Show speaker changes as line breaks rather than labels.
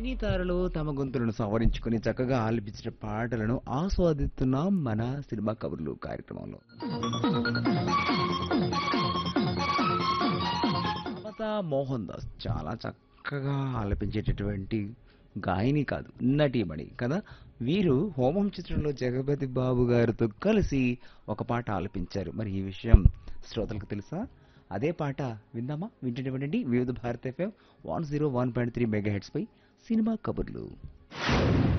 సినీ తారలు తమ గొంతులను సవరించుకుని చక్కగా ఆలపించిన పాటలను ఆస్వాదిస్తున్నాం మన సినిమా కబుర్లు కార్యక్రమంలో మమతా మోహన్ దాస్ చాలా చక్కగా ఆలపించేటటువంటి గాయని కాదు నటీమణి కదా వీరు హోమం చిత్రంలో జగపతి బాబు గారితో కలిసి ఒక పాట ఆలపించారు మరి ఈ విషయం శ్రోతలకు తెలుసా అదే పాట విందామా వింటుండేవండి వివిధ భారత FM one zero one point three megahertz పై సినిమా కబుర్లు